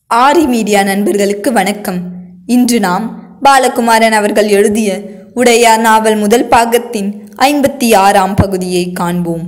ஆரி media நண்பர்களுக்கு வணக்கம் இன்று நாம் பாலகுமாரன் அவர்கள் எழுதிய உடையார் நாவல் முதல் பாகத்தின் ஐம்பத்தி ஆறாம் பகுதியை காண்போம்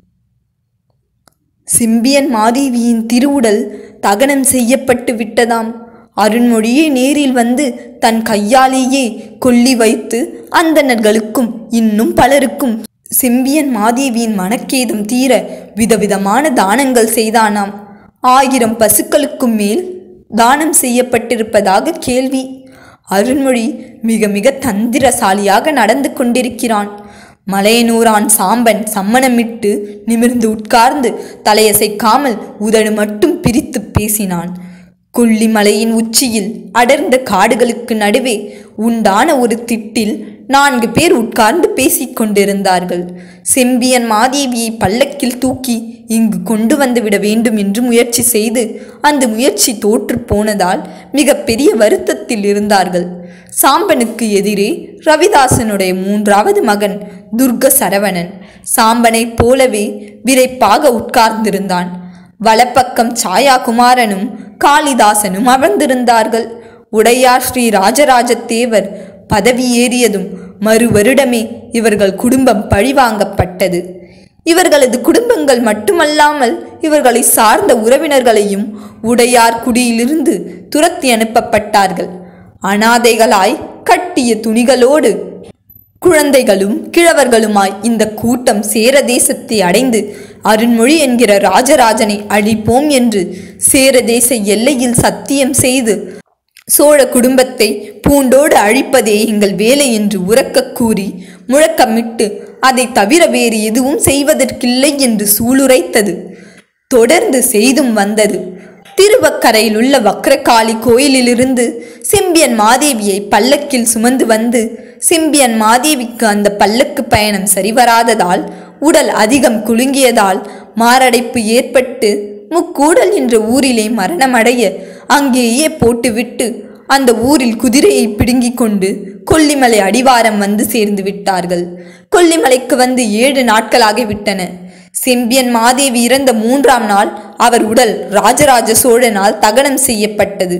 சிம்பியன் மாதேவியின் திருவுடல் தகனம் செய்யப்பட்டு விட்டதாம் அருண்மொழியே நேரில் வந்து தன் கையாலேயே கொல்லி வைத்து அந்தணர்களுக்கும் இன்னும் பலருக்கும் செம்பியன் மாதேவியின் மனக்கேதம் தீர விதவிதமான தானங்கள் செய்தானாம் ஆயிரம் பசுக்களுக்கும் மேல் தானம் செய்யப்பட்டிருப்பதாக கேள்வி அருண்மொழி மிக மிக தந்திரசாலியாக நடந்து கொண்டிருக்கிறான் மலையனூரான் சாம்பன் சம்மணமிட்டு நிமிர்ந்து உட்கார்ந்து தலையசைக்காமல் உதடு மட்டும் பிரித்து பேசினான் கொல்லிமலையின் உச்சியில் அடர்ந்த காடுகளுக்கு நடுவே உண்டான ஒரு திட்டில் நான்கு பேர் உட்கார்ந்து பேசிக் கொண்டிருந்தார்கள் செம்பியன் மாதேவியை பல்லக்கில் தூக்கி இங்கு கொண்டு வந்து விட வேண்டும் என்று முயற்சி செய்து அந்த முயற்சி தோற்று போனதால் மிக பெரிய வருத்தத்தில் இருந்தார்கள் சாம்பனுக்கு எதிரே ரவிதாசனுடைய மூன்றாவது மகன் துர்க சரவணன் சாம்பனைப் போலவே விரைப்பாக உட்கார்ந்திருந்தான் வலப்பக்கம் சாயா குமாரனும் காளிதாசனும் அமர்ந்திருந்தார்கள் உடையார் ஸ்ரீ ராஜராஜ தேவர் பதவி ஏறியதும் மறு வருடமே இவர்கள் குடும்பம் பழிவாங்கப்பட்டது இவர்களது குடும்பங்கள் மட்டுமல்லாமல் இவர்களை சார்ந்த உறவினர்களையும் உடையார் குடியிலிருந்து துரத்தி அனுப்பப்பட்டார்கள் அனாதைகளாய் கட்டிய துணிகளோடு குழந்தைகளும் கிழவர்களுமாய் இந்த கூட்டம் சேர தேசத்தை அடைந்து அருண்மொழி என்கிற ராஜராஜனை அழிப்போம் என்று சேரதேச எல்லையில் சத்தியம் செய்து சோழ குடும்பத்தை பூண்டோடு அழிப்பதே எங்கள் வேலை என்று உறக்கக் கூறி முழக்கமிட்டு அதை தவிர வேறு எதுவும் செய்வதற்கில்லை என்று சூளுரைத்தது தொடர்ந்து செய்தும் வந்தது திருவக்கரையில் உள்ள வக்ரகாளி கோயிலிலிருந்து செம்பியன் மாதேவியை பல்லக்கில் சுமந்து வந்து செம்பியன் மாதேவிக்கு அந்த பல்லக்கு பயணம் சரிவராததால் உடல் அதிகம் குலுங்கியதால் மாரடைப்பு ஏற்பட்டு முக்கூடல் என்ற ஊரிலே மரணமடைய அங்கேயே போட்டுவிட்டு அந்த ஊரில் குதிரையை பிடுங்கிக் கொண்டு கொல்லிமலை அடிவாரம் வந்து சேர்ந்து விட்டார்கள் கொல்லிமலைக்கு வந்து ஏழு நாட்களாகிவிட்டன செம்பியன் மாதேவி இறந்த மூன்றாம் நாள் அவர் உடல் ராஜராஜ சோழனால் தகனம் செய்யப்பட்டது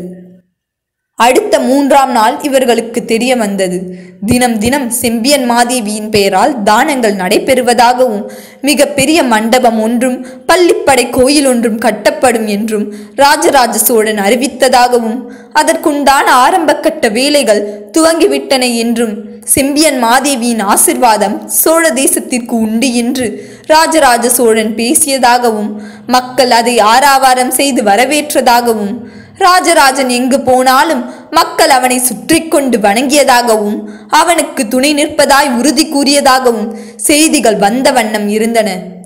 அடுத்த மூன்றாம் நாள் இவர்களுக்கு தெரிய வந்தது தினம் தினம் செம்பியன் மாதேவியின் பெயரால் தானங்கள் நடைபெறுவதாகவும் மிக பெரிய மண்டபம் ஒன்றும் பள்ளிப்படை கோயில் ஒன்றும் கட்டப்படும் என்றும் ராஜராஜ சோழன் அறிவித்ததாகவும் அதற்குண்டான ஆரம்ப கட்ட வேலைகள் துவங்கிவிட்டன என்றும் செம்பியன் மாதேவியின் ஆசிர்வாதம் சோழ தேசத்திற்கு உண்டு என்று ராஜராஜ சோழன் பேசியதாகவும் மக்கள் அதை ஆராவாரம் செய்து வரவேற்றதாகவும் ராஜராஜன் எங்கு போனாலும் மக்கள் அவனை சுற்றி கொண்டு வணங்கியதாகவும் அவனுக்கு துணை நிற்பதாய் உறுதி கூறியதாகவும் செய்திகள் வந்த வண்ணம் இருந்தன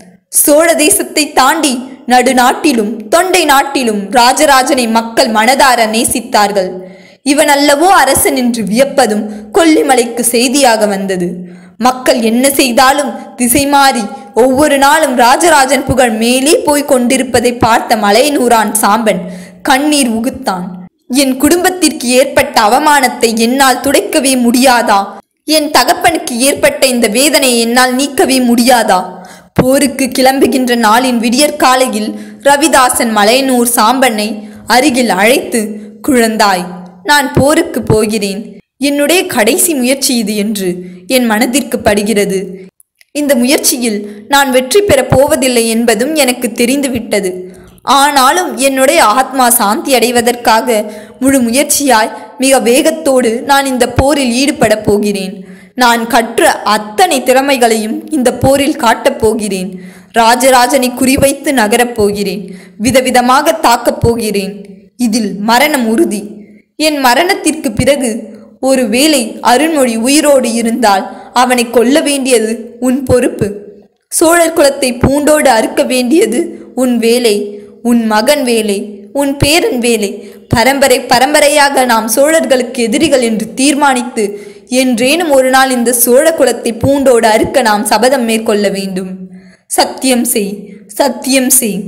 சோழ தேசத்தை தாண்டி நடுநாட்டிலும் தொண்டை நாட்டிலும் ராஜராஜனை மக்கள் மனதார நேசித்தார்கள் இவன் அல்லவோ அரசன் என்று வியப்பதும் கொல்லிமலைக்கு செய்தியாக வந்தது மக்கள் என்ன செய்தாலும் திசை மாறி ஒவ்வொரு நாளும் ராஜராஜன் புகழ் மேலே போய்க் கொண்டிருப்பதை பார்த்த மலையனூரான் சாம்பன் கண்ணீர் உகுத்தான் என் குடும்பத்திற்கு ஏற்பட்ட அவமானத்தை என்னால் துடைக்கவே முடியாதா என் தகப்பனுக்கு ஏற்பட்ட இந்த வேதனையை என்னால் நீக்கவே முடியாதா போருக்கு கிளம்புகின்ற நாளின் விடியற்காலையில் ரவிதாசன் மலையனூர் சாம்பனை அருகில் அழைத்து குழந்தாய் நான் போருக்கு போகிறேன் என்னுடைய கடைசி முயற்சி இது என்று என் மனதிற்கு படுகிறது இந்த முயற்சியில் நான் வெற்றி பெறப் போவதில்லை என்பதும் எனக்கு தெரிந்துவிட்டது ஆனாலும் என்னுடைய ஆத்மா சாந்தி அடைவதற்காக முழு முயற்சியாய் மிக வேகத்தோடு நான் இந்த போரில் ஈடுபடப் போகிறேன் நான் கற்ற அத்தனை திறமைகளையும் இந்த போரில் காட்டப் போகிறேன் ராஜராஜனை குறிவைத்து நகரப் போகிறேன் விதவிதமாக தாக்கப் போகிறேன் இதில் மரணம் உறுதி என் மரணத்திற்கு பிறகு ஒருவேளை அருண்மொழி உயிரோடு இருந்தால் அவனை கொல்ல வேண்டியது உன் பொறுப்பு சோழர் குலத்தை பூண்டோடு அறுக்க வேண்டியது உன் வேலை உன் மகன் வேலை உன் பேரன் வேலை பரம்பரை பரம்பரையாக நாம் சோழர்களுக்கு எதிரிகள் என்று தீர்மானித்து என்றேனும் ஒரு நாள் இந்த சோழ குலத்தை பூண்டோடு அறுக்க நாம் சபதம் மேற்கொள்ள வேண்டும் சத்தியம் செய் சத்தியம் செய்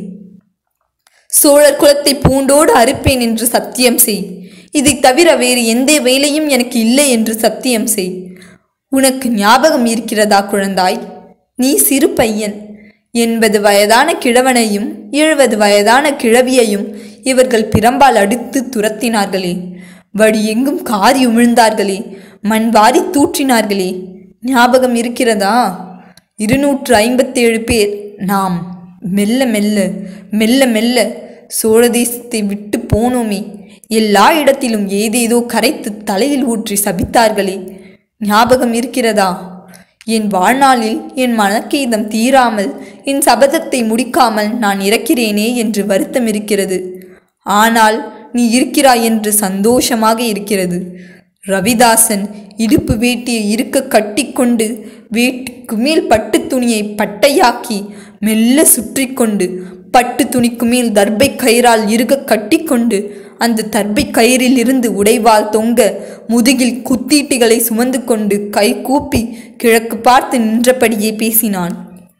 சோழர் குலத்தை பூண்டோடு அறுப்பேன் என்று சத்தியம் செய் இதை தவிர வேறு எந்த வேலையும் எனக்கு இல்லை என்று சத்தியம் செய் உனக்கு ஞாபகம் இருக்கிறதா குழந்தாய் நீ சிறு பையன் எண்பது வயதான கிழவனையும் எழுபது வயதான கிழவியையும் இவர்கள் பிரம்பால் அடித்து துரத்தினார்களே வழி எங்கும் காரி உமிழ்ந்தார்களே மண் வாரி தூற்றினார்களே ஞாபகம் இருக்கிறதா இருநூற்று ஐம்பத்தேழு பேர் நாம் மெல்ல மெல்ல மெல்ல மெல்ல சோழ தேசத்தை விட்டு போனோமே எல்லா இடத்திலும் ஏதேதோ கரைத்து தலையில் ஊற்றி சபித்தார்களே ஞாபகம் இருக்கிறதா என் வாழ்நாளில் என் மனக்கேதம் தீராமல் என் சபதத்தை முடிக்காமல் நான் இறக்கிறேனே என்று வருத்தம் இருக்கிறது ஆனால் நீ இருக்கிறாய் என்று சந்தோஷமாக இருக்கிறது ரவிதாசன் இடுப்பு வேட்டியை இருக்க கட்டிக்கொண்டு வேட்டிக்கு மேல் பட்டு துணியை பட்டையாக்கி மெல்ல சுற்றி கொண்டு பட்டு துணிக்கு மேல் தர்பை கயிறால் இருக கட்டிக்கொண்டு அந்த தர்பை கயிறில் இருந்து உடைவால் தொங்க முதுகில் குத்தீட்டிகளை சுமந்து கொண்டு கை கூப்பி கிழக்கு பார்த்து நின்றபடியே பேசினான்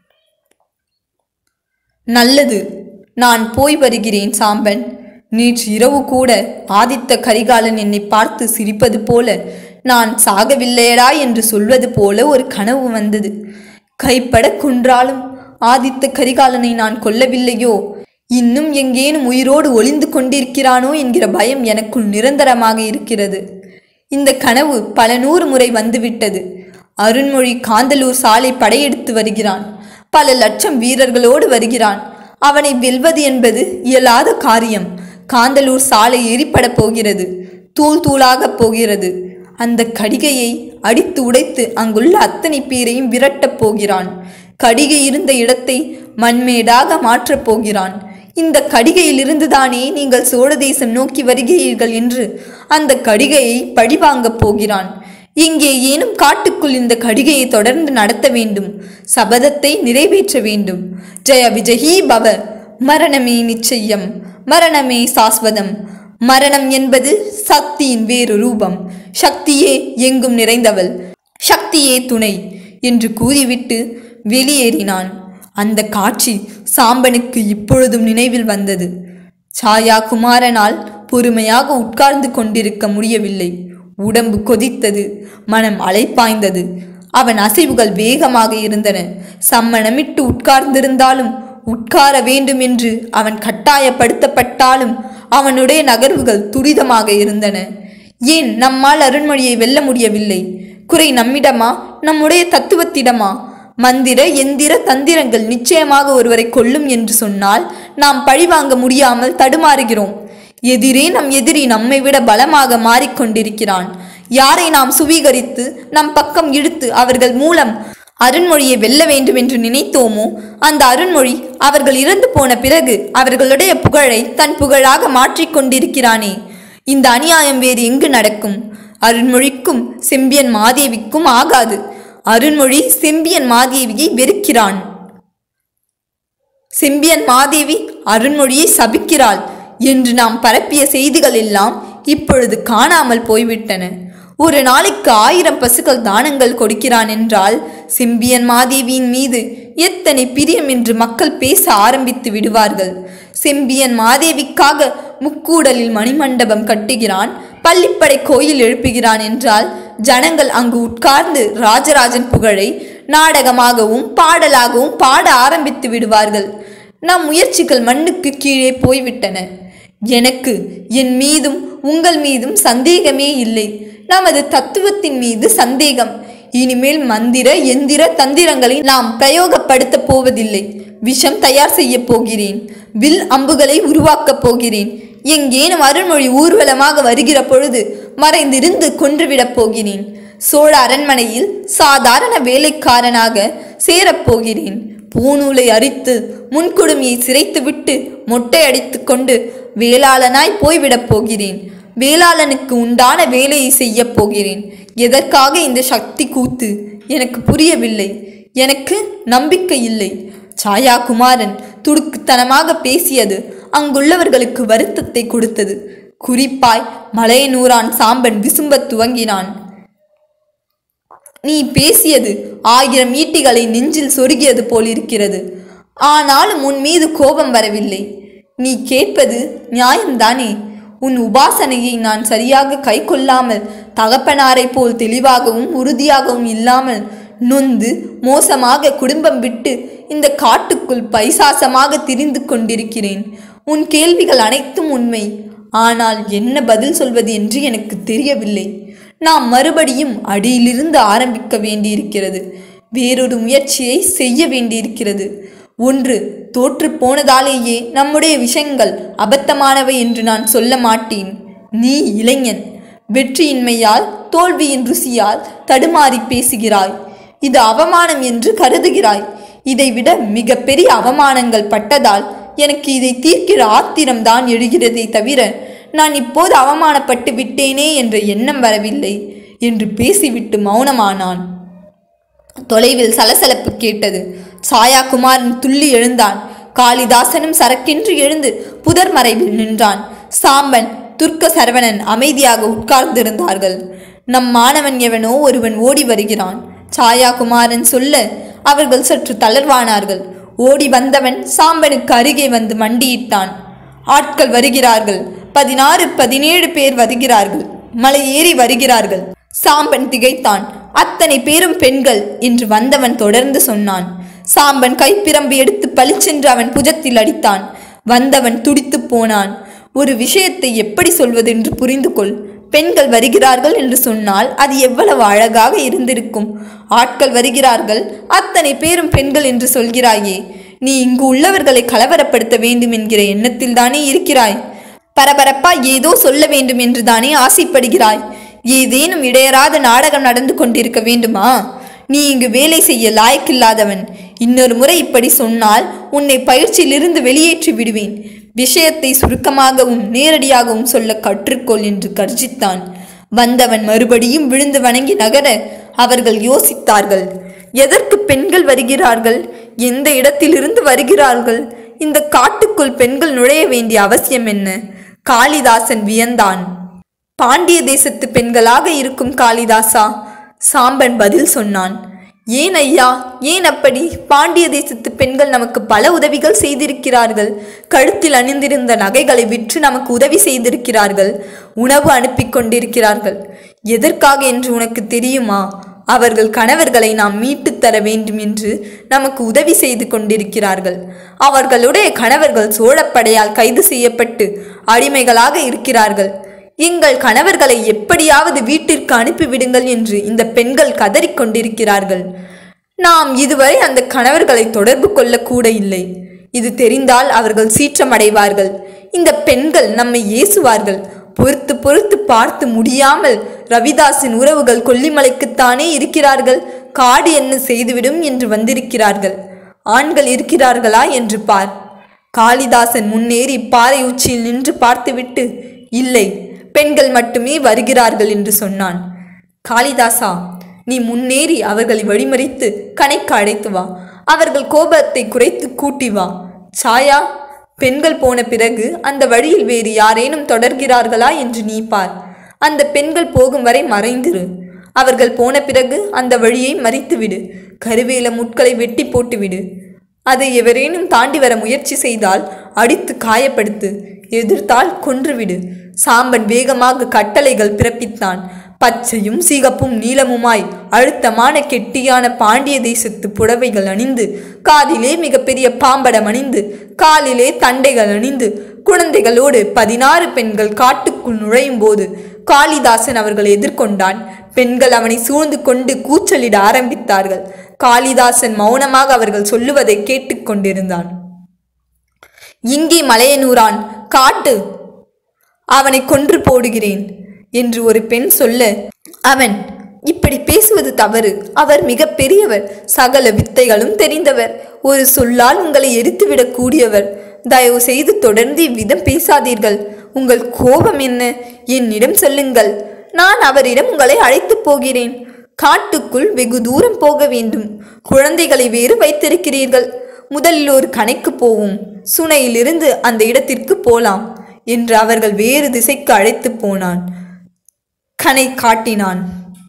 நல்லது நான் போய் வருகிறேன் சாம்பன் நேற்று இரவு கூட ஆதித்த கரிகாலன் என்னை பார்த்து சிரிப்பது போல நான் சாகவில்லையடா என்று சொல்வது போல ஒரு கனவு வந்தது கைப்பட கொன்றாலும் ஆதித்த கரிகாலனை நான் கொல்லவில்லையோ இன்னும் எங்கேனும் உயிரோடு ஒளிந்து கொண்டிருக்கிறானோ என்கிற பயம் எனக்குள் நிரந்தரமாக இருக்கிறது இந்த கனவு பல நூறு முறை வந்துவிட்டது அருண்மொழி காந்தலூர் சாலை படையெடுத்து வருகிறான் பல லட்சம் வீரர்களோடு வருகிறான் அவனை வெல்வது என்பது இயலாத காரியம் காந்தலூர் சாலை எரிப்படப் போகிறது தூள் தூளாகப் போகிறது அந்த கடிகையை அடித்து உடைத்து அங்குள்ள அத்தனை பேரையும் விரட்டப் போகிறான் கடிகை இருந்த இடத்தை மண்மேடாக மாற்றப் போகிறான் இந்த கடிகையிலிருந்து தானே நீங்கள் சோழ தேசம் நோக்கி வருகிறீர்கள் என்று அந்த கடிகையை பழிவாங்கப் போகிறான் இங்கே ஏனும் காட்டுக்குள் இந்த கடிகையை தொடர்ந்து நடத்த வேண்டும் சபதத்தை நிறைவேற்ற வேண்டும் ஜெய விஜயீ பவ மரணமே நிச்சயம் மரணமே சாஸ்வதம் மரணம் என்பது சக்தியின் வேறு ரூபம் சக்தியே எங்கும் நிறைந்தவள் சக்தியே துணை என்று கூறிவிட்டு வெளியேறினான் அந்த காட்சி சாம்பனுக்கு இப்பொழுதும் நினைவில் வந்தது சாயா குமாரனால் பொறுமையாக உட்கார்ந்து கொண்டிருக்க முடியவில்லை உடம்பு கொதித்தது மனம் அலைப்பாய்ந்தது அவன் அசைவுகள் வேகமாக இருந்தன சம்மணமிட்டு உட்கார்ந்திருந்தாலும் உட்கார வேண்டும் என்று அவன் கட்டாயப்படுத்தப்பட்டாலும் அவனுடைய நகர்வுகள் துரிதமாக இருந்தன ஏன் நம்மால் அருண்மொழியை வெல்ல முடியவில்லை குறை நம்மிடமா நம்முடைய தத்துவத்திடமா மந்திர எந்திர தந்திரங்கள் நிச்சயமாக ஒருவரை கொல்லும் என்று சொன்னால் நாம் பழிவாங்க முடியாமல் தடுமாறுகிறோம் எதிரே நம் எதிரி நம்மை விட பலமாக மாறிக்கொண்டிருக்கிறான் யாரை நாம் சுவீகரித்து நம் பக்கம் இழுத்து அவர்கள் மூலம் அருண்மொழியை வெல்ல வேண்டும் என்று நினைத்தோமோ அந்த அருண்மொழி அவர்கள் இறந்து போன பிறகு அவர்களுடைய புகழை தன் புகழாக மாற்றிக்கொண்டிருக்கிறானே இந்த அநியாயம் வேறு எங்கு நடக்கும் அருண்மொழிக்கும் செம்பியன் மாதேவிக்கும் ஆகாது அருண்மொழி செம்பியன் மாதேவியை வெறுக்கிறான் செம்பியன் மாதேவி அருண்மொழியை சபிக்கிறாள் என்று நாம் பரப்பிய செய்திகள் எல்லாம் இப்பொழுது காணாமல் போய்விட்டன ஒரு நாளைக்கு ஆயிரம் பசுக்கள் தானங்கள் கொடுக்கிறான் என்றால் செம்பியன் மாதேவியின் மீது எத்தனை பிரியம் என்று மக்கள் பேச ஆரம்பித்து விடுவார்கள் செம்பியன் மாதேவிக்காக முக்கூடலில் மணிமண்டபம் கட்டுகிறான் பள்ளிப்படை கோயில் எழுப்புகிறான் என்றால் ஜனங்கள் அங்கு உட்கார்ந்து ராஜராஜன் புகழை நாடகமாகவும் பாடலாகவும் பாட ஆரம்பித்து விடுவார்கள் நம் முயற்சிகள் மண்ணுக்கு கீழே போய்விட்டன எனக்கு என் மீதும் உங்கள் மீதும் சந்தேகமே இல்லை நமது தத்துவத்தின் மீது சந்தேகம் இனிமேல் மந்திர எந்திர தந்திரங்களை நாம் பிரயோகப்படுத்தப் போவதில்லை விஷம் தயார் செய்யப் போகிறேன் வில் அம்புகளை உருவாக்கப் போகிறேன் எங்கேனும் அருள்மொழி ஊர்வலமாக வருகிற பொழுது மறைந்திருந்து கொன்றுவிடப் போகிறேன் சோழ அரண்மனையில் சாதாரண வேலைக்காரனாக சேரப்போகிறேன் பூநூலை அரித்து முன்குடுமியை சிரைத்துவிட்டு மொட்டை அடித்துக் கொண்டு வேளாளனாய் போய்விடப் போகிறேன் வேளாளனுக்கு உண்டான வேலையை செய்யப் போகிறேன் எதற்காக இந்த சக்தி கூத்து எனக்கு புரியவில்லை எனக்கு நம்பிக்கை இல்லை சாயா குமாரன் துடுக்குத்தனமாக பேசியது அங்குள்ளவர்களுக்கு வருத்தத்தை கொடுத்தது குறிப்பாய் மலையனூரான் சாம்பன் விசும்பத் துவங்கினான் நீ பேசியது ஆயிரம் ஈட்டிகளை நெஞ்சில் சொருகியது போல் இருக்கிறது ஆனாலும் உன் மீது கோபம் வரவில்லை நீ கேட்பது நியாயம்தானே உன் உபாசனையை நான் சரியாக கை கொள்ளாமல் தகப்பனாரைப் போல் தெளிவாகவும் உறுதியாகவும் இல்லாமல் நொந்து மோசமாக குடும்பம் விட்டு இந்த காட்டுக்குள் பைசாசமாக திரிந்து கொண்டிருக்கிறேன் உன் கேள்விகள் அனைத்தும் அதுவும் உண்மை ஆனால் என்ன பதில் சொல்வது என்று எனக்கு தெரியவில்லை நாம் மறுபடியும் அடியிலிருந்து ஆரம்பிக்க வேண்டியிருக்கிறது வேறொரு முயற்சியை செய்ய வேண்டியிருக்கிறது ஒன்று தோற்று போனதாலேயே நம்முடைய விஷயங்கள் அபத்தமானவை என்று நான் சொல்ல மாட்டேன் நீ இளைஞன் வெற்றியின்மையால் தோல்வியின் ருசியால் தடுமாறி பேசுகிறாய் இது அவமானம் என்று கருதுகிறாய் இதைவிட மிகப்பெரிய அவமானங்கள் பட்டதால் எனக்கு இதை தீர்க்கிற ஆத்திரம்தான் எழுகிறதே தவிர நான் இப்போது அவமானப்பட்டு விட்டேனே என்ற எண்ணம் வரவில்லை என்று பேசிவிட்டு மௌனமானான் தொலைவில் சலசலப்பு கேட்டது சாயா குமாரன் துள்ளி எழுந்தான் காளிதாசனும் சரக்கென்று எழுந்து புதர் மறைவில் நின்றான் சாம்பன் துர்க்க சரவணன் அமைதியாக உட்கார்ந்திருந்தார்கள் நம் மாணவன் எவனோ ஒருவன் ஓடி வருகிறான் சாயா குமாரன் சொல்ல அவர்கள் சற்று தளர்வானார்கள் ஓடி வந்தவன் சாம்பனுக்கு அருகே வந்து மண்டியிட்டான் ஆட்கள் வருகிறார்கள் பதினாறு பதினேழு பேர் வருகிறார்கள் மலை ஏறி வருகிறார்கள் சாம்பன் திகைத்தான் அத்தனை பேரும் பெண்கள் என்று வந்தவன் தொடர்ந்து சொன்னான் சாம்பன் கைப்பிரம்பு எடுத்து பளிச்சென்று அவன் புஜத்தில் அடித்தான் வந்தவன் துடித்துப் போனான் ஒரு விஷயத்தை எப்படி சொல்வதென்று புரிந்து கொள் பெண்கள் வருகிறார்கள் என்று சொன்னால் அது எவ்வளவு அழகாக இருந்திருக்கும் ஆட்கள் வருகிறார்கள் அத்தனை பேரும் பெண்கள் என்று சொல்கிறாயே நீ இங்கு உள்ளவர்களை கலவரப்படுத்த வேண்டும் என்கிற எண்ணத்தில் தானே இருக்கிறாய் பரபரப்பா ஏதோ சொல்ல வேண்டும் என்று தானே ஆசைப்படுகிறாய் ஏதேனும் இடையராத நாடகம் நடந்து கொண்டிருக்க வேண்டுமா நீ இங்கு வேலை செய்ய லாயக்கில்லாதவன் இன்னொரு முறை இப்படி சொன்னால் உன்னை பயிற்சியிலிருந்து வெளியேற்றி விடுவேன் விஷயத்தை சுருக்கமாகவும் நேரடியாகவும் சொல்ல கற்றுக்கொள் என்று கர்ஜித்தான் வந்தவன் மறுபடியும் விழுந்து வணங்கி நகர அவர்கள் யோசித்தார்கள் எதற்கு பெண்கள் வருகிறார்கள் எந்த இடத்திலிருந்து வருகிறார்கள் இந்த காட்டுக்குள் பெண்கள் நுழைய வேண்டிய அவசியம் என்ன காளிதாசன் வியந்தான் பாண்டிய தேசத்து பெண்களாக இருக்கும் காளிதாசா சாம்பன் பதில் சொன்னான் ஏன் ஐயா ஏன் அப்படி பாண்டிய தேசத்து பெண்கள் நமக்கு பல உதவிகள் செய்திருக்கிறார்கள் கழுத்தில் அணிந்திருந்த நகைகளை விற்று நமக்கு உதவி செய்திருக்கிறார்கள் உணவு அனுப்பி கொண்டிருக்கிறார்கள் எதற்காக என்று உனக்கு தெரியுமா அவர்கள் கணவர்களை நாம் மீட்டுத் தர வேண்டும் என்று நமக்கு உதவி செய்து கொண்டிருக்கிறார்கள் அவர்களுடைய கணவர்கள் சோழப்படையால் கைது செய்யப்பட்டு அடிமைகளாக இருக்கிறார்கள் எங்கள் கணவர்களை எப்படியாவது வீட்டிற்கு அனுப்பிவிடுங்கள் என்று இந்த பெண்கள் கதறிக் கொண்டிருக்கிறார்கள் நாம் இதுவரை அந்த கணவர்களை தொடர்பு கொள்ளக்கூட இல்லை இது தெரிந்தால் அவர்கள் சீற்றமடைவார்கள் இந்த பெண்கள் நம்மை ஏசுவார்கள் பொறுத்து பொறுத்து பார்த்து முடியாமல் ரவிதாசின் உறவுகள் கொல்லிமலைக்குத்தானே இருக்கிறார்கள் காடு என்ன செய்துவிடும் என்று வந்திருக்கிறார்கள் ஆண்கள் இருக்கிறார்களா என்று பார் காளிதாசன் முன்னேறி பாறை உச்சியில் நின்று பார்த்துவிட்டு இல்லை பெண்கள் மட்டுமே வருகிறார்கள் என்று சொன்னான் காளிதாசா நீ முன்னேறி அவர்களை வழிமறித்து கணைக்கு அழைத்து வா அவர்கள் கோபத்தை குறைத்து கூட்டி வா சாயா பெண்கள் போன பிறகு அந்த வழியில் வேறு யாரேனும் தொடர்கிறார்களா என்று நீ பார் அந்த பெண்கள் போகும் வரை மறைந்திரு அவர்கள் போன பிறகு அந்த வழியை மறித்துவிடு கருவேல முட்களை வெட்டி போட்டுவிடு அதை எவரேனும் தாண்டி வர முயற்சி செய்தால் அடித்து காயப்படுத்து எதிர்த்தால் கொன்றுவிடு சாம்பன் வேகமாக கட்டளைகள் பிறப்பித்தான் பச்சையும் சிகப்பும் நீளமுமாய் அழுத்தமான கெட்டியான பாண்டிய தேசத்து புடவைகள் அணிந்து காதிலே மிகப்பெரிய பாம்படம் அணிந்து காலிலே தண்டைகள் அணிந்து குழந்தைகளோடு பதினாறு பெண்கள் காட்டுக்குள் நுழையும் போது காளிதாசன் அவர்களை எதிர்கொண்டான் பெண்கள் அவனை சூழ்ந்து கொண்டு கூச்சலிட ஆரம்பித்தார்கள் காளிதாசன் மௌனமாக அவர்கள் சொல்லுவதை கேட்டுக்கொண்டிருந்தான் இங்கே மலையனூரான் காட்டு அவனை கொன்று போடுகிறேன் என்று ஒரு பெண் சொல்ல அவன் இப்படி பேசுவது தவறு அவர் மிக பெரியவர் சகல வித்தைகளும் தெரிந்தவர் ஒரு சொல்லால் உங்களை எரித்துவிடக் கூடியவர் தயவு செய்து தொடர்ந்து இவ்விதம் பேசாதீர்கள் உங்கள் கோபம் என்ன என்னிடம் சொல்லுங்கள் நான் அவரிடம் உங்களை அழைத்துப் போகிறேன் காட்டுக்குள் வெகு தூரம் போக வேண்டும் குழந்தைகளை வேறு வைத்திருக்கிறீர்கள் முதலில் ஒரு கணைக்கு போவோம் சுனையிலிருந்து அந்த இடத்திற்கு போலாம் என்று அவர்கள் வேறு திசைக்கு அழைத்து போனான் கனை காட்டினான்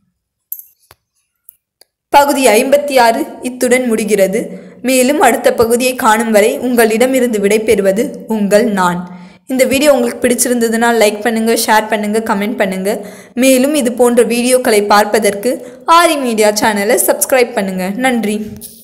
பகுதி ஐம்பத்தி ஆறு இத்துடன் முடிகிறது மேலும் அடுத்த பகுதியை காணும் வரை உங்களிடமிருந்து விடைபெறுவது உங்கள் நான் இந்த வீடியோ உங்களுக்கு பிடிச்சிருந்ததுன்னா லைக் பண்ணுங்க ஷேர் பண்ணுங்க கமெண்ட் பண்ணுங்க மேலும் இது போன்ற வீடியோக்களை பார்ப்பதற்கு ஆரி மீடியா சேனலை சப்ஸ்கிரைப் பண்ணுங்க நன்றி